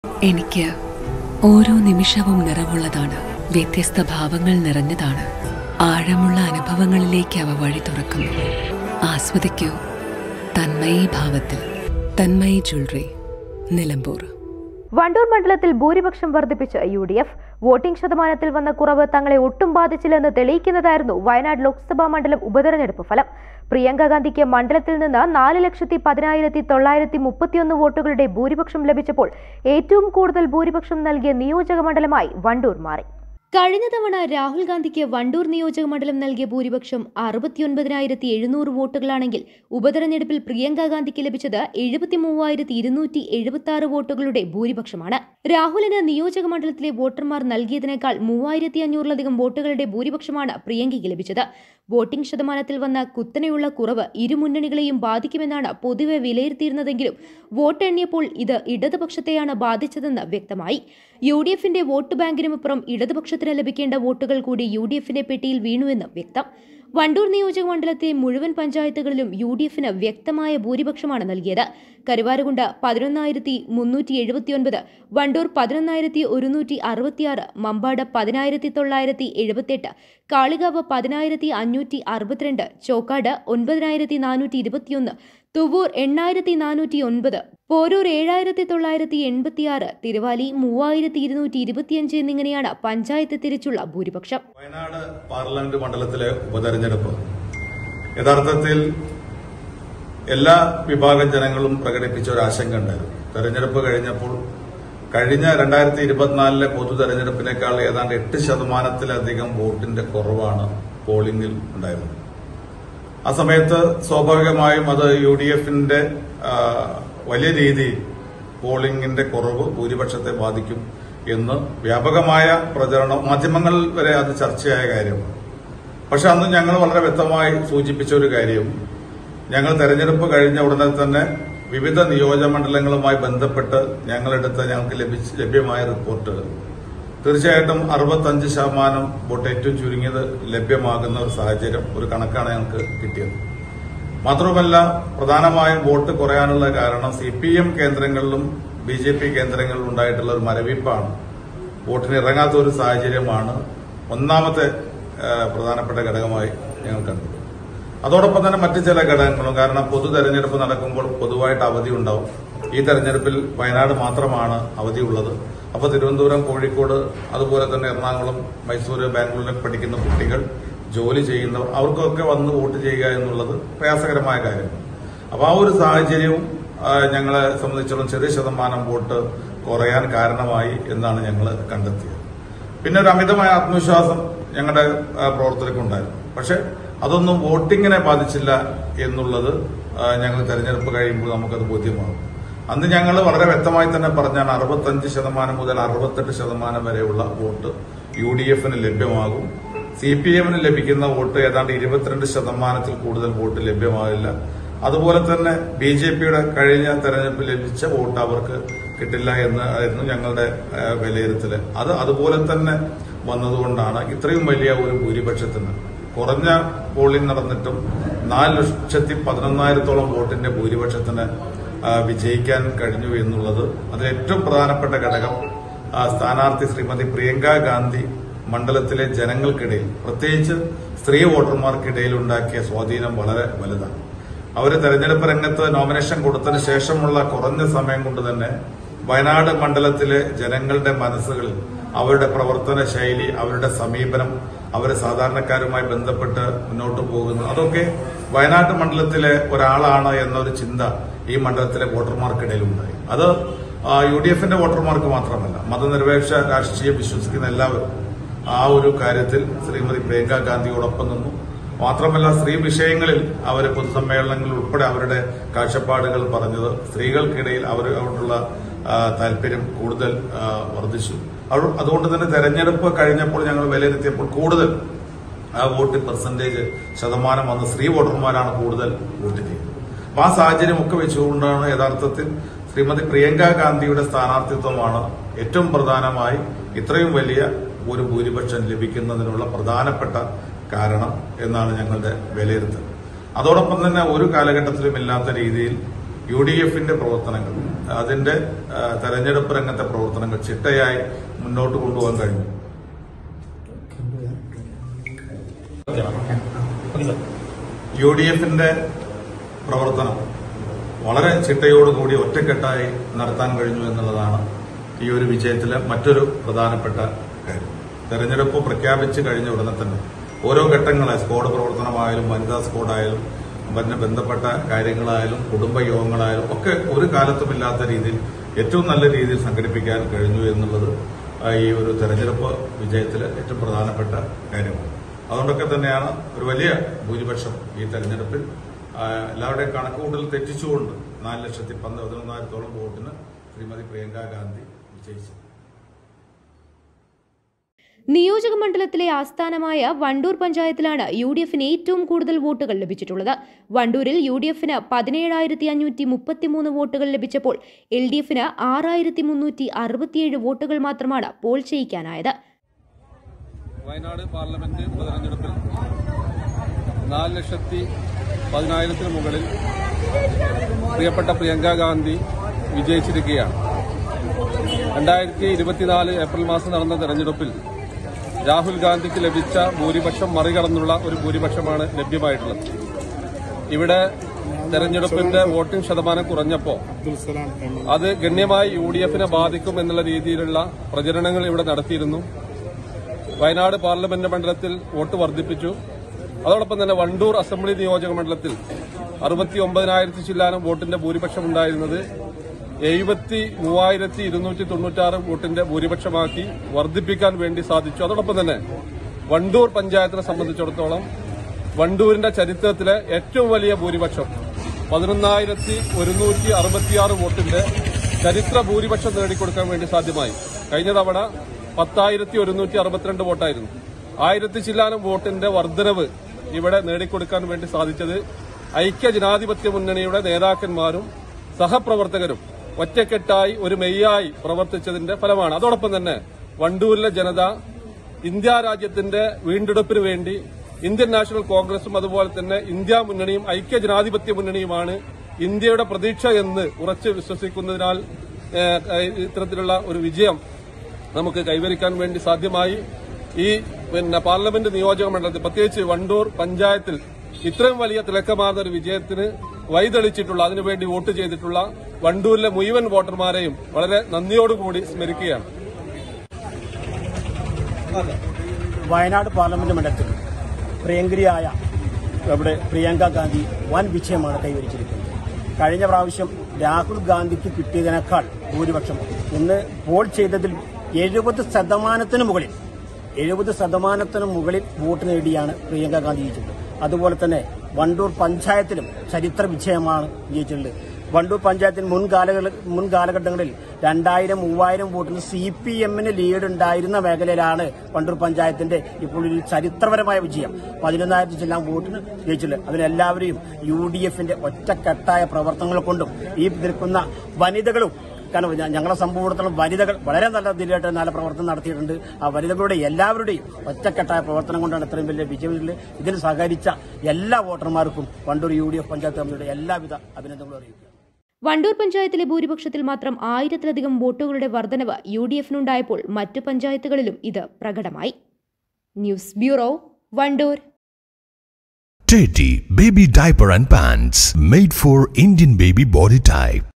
എനിക്ക് ഓരോ നിമിഷവും നിറവുള്ളതാണ് വ്യത്യസ്ത ഭാവങ്ങൾ നിറഞ്ഞതാണ് ആഴമുള്ള അനുഭവങ്ങളിലേക്ക് അവ വഴി തുറക്കുന്നു ആസ്വദിക്കൂ തന്മയി ഭാവത്തിൽ തന്മയി ജ്വല്ലറി നിലമ്പൂർ വണ്ടൂർ മണ്ഡലത്തിൽ ഭൂരിപക്ഷം വർദ്ധിപ്പിച്ച യു ഡി എഫ് വോട്ടിംഗ് ശതമാനത്തിൽ വന്ന കുറവ് തങ്ങളെ ഒട്ടും ബാധിച്ചില്ലെന്ന് തെളിയിക്കുന്നതായിരുന്നു വയനാട് ലോക്സഭാ മണ്ഡലം ഉപതെരഞ്ഞെടുപ്പ് ഫലം പ്രിയങ്ക ഗാന്ധിക്ക് മണ്ഡലത്തിൽ നിന്ന് നാല് ലക്ഷത്തി പതിനായിരത്തി തൊള്ളായിരത്തി മുപ്പത്തിയൊന്ന് വോട്ടുകളുടെ ഭൂരിപക്ഷം ലഭിച്ചപ്പോൾ ഏറ്റവും കൂടുതൽ ഭൂരിപക്ഷം നൽകിയ നിയോജക മണ്ഡലമായി വണ്ടൂർ മാറി കഴിഞ്ഞ തവണ രാഹുൽ ഗാന്ധിക്ക് വണ്ടൂർ നിയോജക മണ്ഡലം നൽകിയ ഭൂരിപക്ഷം അറുപത്തിയൊൻപതിനായിരത്തി എഴുന്നൂറ് വോട്ടുകളാണെങ്കിൽ ഉപതെരഞ്ഞെടുപ്പിൽ പ്രിയങ്ക ഗാന്ധിക്ക് ലഭിച്ചത് എഴുപത്തി മൂവായിരത്തി ഇരുന്നൂറ്റി എഴുപത്തി ആറ് വോട്ടുകളുടെ ഭൂരിപക്ഷമാണ് രാഹുലിന് നിയോജക മണ്ഡലത്തിലെ വോട്ടർമാർ നൽകിയതിനേക്കാൾ മൂവായിരത്തി അഞ്ഞൂറിലധികം വോട്ടുകളുടെ ഭൂരിപക്ഷമാണ് പ്രിയങ്കയ്ക്ക് ലഭിച്ചത് വോട്ടിംഗ് ശതമാനത്തിൽ വന്ന കുത്തനെയുള്ള കുറവ് ഇരു മുന്നണികളെയും ബാധിക്കുമെന്നാണ് പൊതുവെ വിലയിരുത്തിയിരുന്നതെങ്കിലും വോട്ട് എണ്ണിയപ്പോൾ ഇത് ഇടതുപക്ഷത്തെയാണ് ബാധിച്ചതെന്ന് വ്യക്തമായി യു ഡി എഫിന്റെ വോട്ട് ബാങ്കിനുമപ്പുറം ഇടതുപക്ഷത്തിന് ലഭിക്കേണ്ട വോട്ടുകൾ കൂടി യു ഡി എഫിന്റെ പെട്ടിയിൽ വീണുവെന്ന് വ്യക്തം വണ്ടൂർ നിയോജക മണ്ഡലത്തിലെ മുഴുവൻ പഞ്ചായത്തുകളിലും യു ഡി എഫിന് വ്യക്തമായ ഭൂരിപക്ഷമാണ് നൽകിയത് കരുവാരുകുണ്ട് പതിനൊന്നായിരത്തി മുന്നൂറ്റി എഴുപത്തിയൊൻപത് വണ്ടൂർ പതിനൊന്നായിരത്തി ഒരുന്നൂറ്റി അറുപത്തിയാറ് മമ്പാട് പതിനായിരത്തി തൊള്ളായിരത്തി എഴുപത്തെട്ട് കാളികാവ് പതിനായിരത്തി അഞ്ഞൂറ്റി അറുപത്തിരണ്ട് ചോക്കാട് ഒൻപതിനായിരത്തി നാനൂറ്റി ഇരുപത്തിയൊന്ന് തുവൂർ എണ്ണായിരത്തി നാനൂറ്റി ഒൻപത് പോരൂർ ഏഴായിരത്തി തൊള്ളായിരത്തി എൺപത്തിയാറ് തിരുവാലി മൂവായിരത്തി ഇരുന്നൂറ്റി ഇരുപത്തിയഞ്ച് എന്നിങ്ങനെയാണ് പഞ്ചായത്ത് തിരിച്ചുള്ള ഭൂരിപക്ഷം വയനാട് പാർലമെന്റ് മണ്ഡലത്തിലെ ഉപതെരഞ്ഞെടുപ്പ് യഥാർത്ഥത്തിൽ എല്ലാ വിഭാഗം ജനങ്ങളും പ്രകടിപ്പിച്ച ഒരു ആശങ്ക ഉണ്ടായിരുന്നു തെരഞ്ഞെടുപ്പ് കഴിഞ്ഞപ്പോൾ കഴിഞ്ഞ രണ്ടായിരത്തി ഇരുപത്തിനാലിലെ പൊതു തെരഞ്ഞെടുപ്പിനേക്കാൾ ഏതാണ്ട് എട്ട് ശതമാനത്തിലധികം വോട്ടിന്റെ കുറവാണ് പോളിംഗിൽ ഉണ്ടായിരുന്നത് ആ സമയത്ത് സ്വാഭാവികമായും അത് യു ഡി എഫിന്റെ വലിയ രീതിയിൽ പോളിംഗിന്റെ കുറവ് ഭൂരിപക്ഷത്തെ ബാധിക്കും എന്ന് വ്യാപകമായ പ്രചരണം മാധ്യമങ്ങളിൽ വരെ അത് ചർച്ചയായ കാര്യമാണ് പക്ഷെ അന്ന് ഞങ്ങൾ വളരെ വ്യക്തമായി സൂചിപ്പിച്ച ഒരു കാര്യം ഞങ്ങൾ തെരഞ്ഞെടുപ്പ് കഴിഞ്ഞ ഉടനെ തന്നെ വിവിധ നിയോജകമണ്ഡലങ്ങളുമായി ബന്ധപ്പെട്ട് ഞങ്ങളെടുത്ത ഞങ്ങൾക്ക് ലഭിച്ച ലഭ്യമായ റിപ്പോർട്ട് തീർച്ചയായിട്ടും അറുപത്തഞ്ച് ശതമാനം വോട്ട് ഏറ്റവും ചുരുങ്ങിയത് ലഭ്യമാകുന്ന ഒരു സാഹചര്യം ഒരു കണക്കാണ് ഞങ്ങൾക്ക് കിട്ടിയത് മാത്രമല്ല പ്രധാനമായും വോട്ട് കുറയാനുള്ള കാരണം സി പി എം കേന്ദ്രങ്ങളിലും ബി ജെ പി കേന്ദ്രങ്ങളിലും ഉണ്ടായിട്ടുള്ള ഒരു മരവിപ്പാണ് വോട്ടിന് ഇറങ്ങാത്ത ഒരു സാഹചര്യമാണ് ഒന്നാമത്തെ പ്രധാനപ്പെട്ട ഘടകമായി ഞങ്ങൾ കണ്ടത് അതോടൊപ്പം തന്നെ മറ്റു ചില ഘടകങ്ങളും കാരണം പൊതു തെരഞ്ഞെടുപ്പ് നടക്കുമ്പോൾ പൊതുവായിട്ട് അവധി ഉണ്ടാവും ഈ തെരഞ്ഞെടുപ്പിൽ വയനാട് മാത്രമാണ് അവധിയുള്ളത് അപ്പോൾ തിരുവനന്തപുരം കോഴിക്കോട് അതുപോലെ തന്നെ എറണാകുളം മൈസൂര് ബാംഗ്ലൂരിലൊക്കെ പഠിക്കുന്ന കുട്ടികൾ ജോലി ചെയ്യുന്നവർ അവർക്കൊക്കെ വന്ന് വോട്ട് ചെയ്യുക എന്നുള്ളത് പ്രയാസകരമായ കാര്യമാണ് അപ്പോൾ ആ ഒരു സാഹചര്യവും ഞങ്ങളെ സംബന്ധിച്ചിടത്തോളം ചെറിയ ശതമാനം വോട്ട് കുറയാൻ കാരണമായി എന്നാണ് ഞങ്ങൾ കണ്ടെത്തിയത് പിന്നെ ഒരു അമിതമായ ആത്മവിശ്വാസം ഞങ്ങളുടെ പ്രവർത്തകർക്കുണ്ടായിരുന്നു പക്ഷെ അതൊന്നും വോട്ടിങ്ങിനെ ബാധിച്ചില്ല എന്നുള്ളത് ഞങ്ങൾ തെരഞ്ഞെടുപ്പ് കഴിയുമ്പോൾ നമുക്കത് ബോധ്യമാകും അന്ന് ഞങ്ങൾ വളരെ വ്യക്തമായി തന്നെ പറഞ്ഞാണ് അറുപത്തഞ്ച് ശതമാനം മുതൽ അറുപത്തെട്ട് ശതമാനം വരെയുള്ള വോട്ട് യു ഡി എഫിന് ലഭ്യമാകും സി പി എമ്മിന് ലഭിക്കുന്ന വോട്ട് ഏതാണ്ട് ഇരുപത്തിരണ്ട് ശതമാനത്തിൽ കൂടുതൽ വോട്ട് ലഭ്യമാകില്ല അതുപോലെ തന്നെ ബി ജെ പിയുടെ കഴിഞ്ഞ തെരഞ്ഞെടുപ്പിൽ ലഭിച്ച വോട്ട് അവർക്ക് കിട്ടില്ല എന്നായിരുന്നു ഞങ്ങളുടെ വിലയിരുത്തല് അത് അതുപോലെ തന്നെ വന്നതുകൊണ്ടാണ് ഇത്രയും വലിയ ഒരു ഭൂരിപക്ഷത്തിന് കുറഞ്ഞ പോളിംഗ് നടന്നിട്ടും നാല് ലക്ഷത്തി പതിനൊന്നായിരത്തോളം വോട്ടിന്റെ ഭൂരിപക്ഷത്തിന് വിജയിക്കാൻ കഴിഞ്ഞു എന്നുള്ളത് അതിൽ ഏറ്റവും പ്രധാനപ്പെട്ട ഘടകം സ്ഥാനാർത്ഥി ശ്രീമതി പ്രിയങ്ക ഗാന്ധി മണ്ഡലത്തിലെ ജനങ്ങൾക്കിടയിൽ പ്രത്യേകിച്ച് സ്ത്രീ വോട്ടർമാർക്കിടയിൽ ഉണ്ടാക്കിയ സ്വാധീനം വളരെ വലുതാണ് അവർ തെരഞ്ഞെടുപ്പ് രംഗത്ത് നോമിനേഷൻ കൊടുത്തതിന് ശേഷമുള്ള കുറഞ്ഞ സമയം കൊണ്ട് തന്നെ വയനാട് മണ്ഡലത്തിലെ ജനങ്ങളുടെ മനസ്സുകളിൽ അവരുടെ പ്രവർത്തന ശൈലി അവരുടെ സമീപനം അവരെ സാധാരണക്കാരുമായി ബന്ധപ്പെട്ട് മുന്നോട്ട് പോകുന്നു അതൊക്കെ വയനാട് മണ്ഡലത്തിലെ ഒരാളാണ് എന്നൊരു ചിന്ത ഈ മണ്ഡലത്തിലെ വോട്ടർമാർക്കിടയിൽ ഉണ്ടായി അത് യു ഡി എഫിന്റെ വോട്ടർമാർക്ക് മാത്രമല്ല മതനിരപേക്ഷ രാഷ്ട്രീയം വിശ്വസിക്കുന്ന എല്ലാവരും ആ ഒരു കാര്യത്തിൽ ശ്രീമതി പ്രിയങ്ക ഗാന്ധിയോടൊപ്പം നിന്നു മാത്രമല്ല സ്ത്രീ വിഷയങ്ങളിൽ അവർ പൊതുസമ്മേളനങ്ങളിൽ ഉൾപ്പെടെ അവരുടെ കാഴ്ചപ്പാടുകൾ പറഞ്ഞത് സ്ത്രീകൾക്കിടയിൽ അവർ അവരോടുള്ള താല്പര്യം കൂടുതൽ വർദ്ധിച്ചു അതുകൊണ്ട് തന്നെ തെരഞ്ഞെടുപ്പ് കഴിഞ്ഞപ്പോൾ ഞങ്ങൾ വിലയിരുത്തിയപ്പോൾ കൂടുതൽ വോട്ട് പെർസെന്റേജ് ശതമാനം വന്ന് സ്ത്രീ വോട്ടർമാരാണ് കൂടുതൽ വോട്ട് ചെയ്യുന്നത് അപ്പൊ ആ സാഹചര്യം ഒക്കെ വെച്ചുകൊണ്ടാണ് യഥാർത്ഥത്തിൽ ശ്രീമതി പ്രിയങ്ക ഗാന്ധിയുടെ സ്ഥാനാർത്ഥിത്വമാണ് ഏറ്റവും പ്രധാനമായി ഇത്രയും വലിയ ഒരു ഭൂരിപക്ഷം ലഭിക്കുന്നതിനുള്ള പ്രധാനപ്പെട്ട കാരണം എന്നാണ് ഞങ്ങളുടെ വിലയിരുത്തൽ അതോടൊപ്പം തന്നെ ഒരു കാലഘട്ടത്തിലും ഇല്ലാത്ത രീതിയിൽ യു ഡി എഫിന്റെ പ്രവർത്തനങ്ങൾ അതിന്റെ ആ, തെരഞ്ഞെടുപ്പ് രംഗത്തെ പ്രവർത്തനങ്ങൾ ചിട്ടയായി മുന്നോട്ട് കൊണ്ടുപോകാൻ കഴിഞ്ഞു യു ഡി എഫിന്റെ പ്രവർത്തനം വളരെ ചിട്ടയോടുകൂടി ഒറ്റക്കെട്ടായി നടത്താൻ കഴിഞ്ഞു എന്നുള്ളതാണ് ഈ ഒരു വിജയത്തിലെ മറ്റൊരു പ്രധാനപ്പെട്ട കാര്യം തെരഞ്ഞെടുപ്പ് പ്രഖ്യാപിച്ച് കഴിഞ്ഞ ഉടനെ തന്നെ ഓരോ ഘട്ടങ്ങളെ സ്ക്വാഡ് പ്രവർത്തനമായാലും വനിതാ സ്ക്വാഡായാലും പിന്നെ ബന്ധപ്പെട്ട കാര്യങ്ങളായാലും കുടുംബയോഗങ്ങളായാലും ഒക്കെ ഒരു കാലത്തുമില്ലാത്ത രീതിയിൽ ഏറ്റവും നല്ല രീതിയിൽ സംഘടിപ്പിക്കാൻ കഴിഞ്ഞു എന്നുള്ളത് ആ, ഈ ഒരു തെരഞ്ഞെടുപ്പ് വിജയത്തിലെ ഏറ്റവും പ്രധാനപ്പെട്ട കാര്യമാണ് അതുകൊണ്ടൊക്കെ തന്നെയാണ് ഒരു വലിയ ഭൂരിപക്ഷം ഈ തെരഞ്ഞെടുപ്പിൽ ആ, എല്ലാവരുടെയും കണക്കുകൂട്ടൽ തെറ്റിച്ചുകൊണ്ട് നാല് ലക്ഷത്തി പന്ത് പതിനൊന്നായിരത്തോളം വോട്ടിന് ശ്രീമതി പ്രിയങ്ക ഗാന്ധി വിജയിച്ചു നിയോജക മണ്ഡലത്തിലെ ആസ്ഥാനമായ വണ്ടൂർ പഞ്ചായത്തിലാണ് യു ഡി എഫിന് ഏറ്റവും കൂടുതൽ വോട്ടുകൾ ലഭിച്ചിട്ടുള്ളത് വണ്ടൂരിൽ യു ഡി എഫിന് പതിനേഴായിരത്തി അഞ്ഞൂറ്റി മുപ്പത്തിമൂന്ന് വോട്ടുകൾ ലഭിച്ചപ്പോൾ എൽ ഡി എഫിന് ആറായിരത്തി മുന്നൂറ്റി അറുപത്തിയേഴ് വോട്ടുകൾ മാത്രമാണ് പോൾ ചെയ്യിക്കാനായത് വയനാട് പാർലമെന്റ് ഉപതെരഞ്ഞെടുപ്പിൽ നാല് ലക്ഷത്തി പതിനായിരത്തിന് മുകളിൽ പ്രിയപ്പെട്ട പ്രിയങ്ക ഗാന്ധി വിജയിച്ചിരിക്കുകയാണ് രണ്ടായിരത്തി ഇരുപത്തിനാല് ഏപ്രിൽ മാസം നടന്ന തെരഞ്ഞെടുപ്പിൽ രാഹുൽ ഗാന്ധിക്ക് ലഭിച്ച ഭൂരിപക്ഷം മറികടന്നുള്ള ഒരു ഭൂരിപക്ഷമാണ് ലഭ്യമായിട്ടുള്ളത് ഇവിടെ തെരഞ്ഞെടുപ്പിന്റെ വോട്ടിംഗ് ശതമാനം കുറഞ്ഞപ്പോൾ അത് ഗണ്യമായി യു ഡി എഫിനെ ബാധിക്കും എന്നുള്ള രീതിയിലുള്ള പ്രചരണങ്ങൾ ഇവിടെ നടത്തിയിരുന്നു വയനാട് പാർലമെന്റ് മണ്ഡലത്തിൽ വോട്ട് വർദ്ധിപ്പിച്ചു അതോടൊപ്പം തന്നെ വണ്ടൂർ അസംബ്ലി നിയോജക മണ്ഡലത്തിൽ അറുപത്തി ഒമ്പതിനായിരത്തി ചില്ലാനം വോട്ടിന്റെ ഭൂരിപക്ഷം ഉണ്ടായിരുന്നത് എഴുപത്തി മൂവായിരത്തി ഇരുന്നൂറ്റി തൊണ്ണൂറ്റാറ് വോട്ടിന്റെ ഭൂരിപക്ഷമാക്കി വർദ്ധിപ്പിക്കാൻ വേണ്ടി സാധിച്ചു അതോടൊപ്പം തന്നെ വണ്ടൂർ പഞ്ചായത്തിനെ സംബന്ധിച്ചിടത്തോളം വണ്ടൂരിന്റെ ചരിത്രത്തിലെ ഏറ്റവും വലിയ ഭൂരിപക്ഷം പതിനൊന്നായിരത്തി ഒരുന്നൂറ്റി അറുപത്തിയാറ് വോട്ടിന്റെ ചരിത്ര ഭൂരിപക്ഷം നേടിക്കൊടുക്കാൻ വേണ്ടി സാധ്യമായി കഴിഞ്ഞ തവണ പത്തായിരത്തി ഒരുന്നൂറ്റി അറുപത്തിരണ്ട് വോട്ടായിരുന്നു ആയിരത്തി ചില്ലാനം വോട്ടിന്റെ വർധനവ് ഇവിടെ നേടിക്കൊടുക്കാൻ വേണ്ടി സാധിച്ചത് ഐക്യ ജനാധിപത്യ മുന്നണിയുടെ നേതാക്കന്മാരും സഹപ്രവർത്തകരും ഒറ്റക്കെട്ടായി ഒരു മെയ്യായി പ്രവർത്തിച്ചതിന്റെ ഫലമാണ് അതോടൊപ്പം തന്നെ വണ്ടൂരിലെ ജനത ഇന്ത്യ രാജ്യത്തിന്റെ വീണ്ടെടുപ്പിന് വേണ്ടി ഇന്ത്യൻ നാഷണൽ കോൺഗ്രസും അതുപോലെ തന്നെ ഇന്ത്യ മുന്നണിയും ഐക്യ ജനാധിപത്യ മുന്നണിയുമാണ് ഇന്ത്യയുടെ പ്രതീക്ഷ എന്ന് ഉറച്ചു വിശ്വസിക്കുന്നതിനാൽ ഏഹ്, ഇത്തരത്തിലുള്ള ഒരു വിജയം നമുക്ക് കൈവരിക്കാൻ വേണ്ടി സാധ്യമായി ഈ പിന്നെ പാർലമെന്റ് നിയോജക മണ്ഡലത്തിൽ പ്രത്യേകിച്ച് വണ്ടൂർ പഞ്ചായത്തിൽ ഇത്രയും വലിയ തിളക്കമാർന്ന ഒരു വിജയത്തിന് വഴിതെളിച്ചിട്ടുള്ള അതിനുവേണ്ടി വോട്ട് ചെയ്തിട്ടുള്ള വണ്ടൂരിലെ മുഴുവൻ വോട്ടർമാരെയും വളരെ നന്ദിയോടുകൂടി സ്മരിക്കുകയാണ് വയനാട് പാർലമെന്റ് മണ്ഡലത്തിൽ പ്രിയങ്കരിയായ ഇവിടെ പ്രിയങ്ക ഗാന്ധി വൻ വിജയമാണ് കൈവരിച്ചിരിക്കുന്നത് കഴിഞ്ഞ പ്രാവശ്യം രാഹുൽ ഗാന്ധിക്ക് കിട്ടിയതിനേക്കാൾ ഭൂരിപക്ഷം ഇന്ന് പോൾ ചെയ്തതിൽ എഴുപത് ശതമാനത്തിന് മുകളിൽ എഴുപത് ശതമാനത്തിന് മുകളിൽ വോട്ട് നേടിയാണ് പ്രിയങ്ക ഗാന്ധി ജയിച്ചത് അതുപോലെ തന്നെ വണ്ടൂർ പഞ്ചായത്തിലും ചരിത്ര വിജയമാണ് വിജയിച്ചിട്ടുള്ളത് വണ്ടൂർ പഞ്ചായത്തിൽ മുൻ കാലഘ- മുൻ കാലഘട്ടങ്ങളിൽ രണ്ടായിരം മൂവായിരം വോട്ടിന് സി പി എമ്മിന് ലീഡ് ഉണ്ടായിരുന്ന മേഖലയിലാണ് വണ്ടൂർ പഞ്ചായത്തിന്റെ ഇപ്പോൾ ഒരു ചരിത്രപരമായ വിജയം പതിനൊന്നായിരത്തി ചില്ലാം വോട്ടിന് ജയിച്ചിട്ടുള്ളത് അതിലെല്ലാവരെയും യു ഡി എഫിന്റെ ഒറ്റക്കെട്ടായ പ്രവർത്തനങ്ങൾ കൊണ്ടും ഈ നിൽക്കുന്ന വനിതകളും കാരണം ഞ- ഞങ്ങളെ സംഭവത്തിലുള്ള വനിതകൾ വളരെ നല്ല രീതിയിലായിട്ട് നല്ല പ്രവർത്തനം നടത്തിയിട്ടുണ്ട് ആ വനിതകളുടെ എല്ലാവരുടെയും ഒറ്റക്കെട്ടായ പ്രവർത്തനം കൊണ്ടാണ് ഇത്രയും വലിയ വിജയം ഇതിൽ സഹകരിച്ച എല്ലാ വോട്ടർമാർക്കും Wandoor U D F panchayat കമ്മിറ്റിയുടെ എല്ലാവിധ അഭിനന്ദനങ്ങളും അറിയിക്കുന്നു വണ്ടൂർ പഞ്ചായത്തിലെ ഭൂരിപക്ഷത്തിൽ മാത്രം ആയിരത്തിലധികം വോട്ടുകളുടെ വർധനവ് യു ഡി എഫിനുണ്ടായപ്പോൾ മറ്റു പഞ്ചായത്തുകളിലും ഇത് പ്രകടമായി news bureau Wandoor Teddy Baby Diaper and Pants made for Indian baby body type.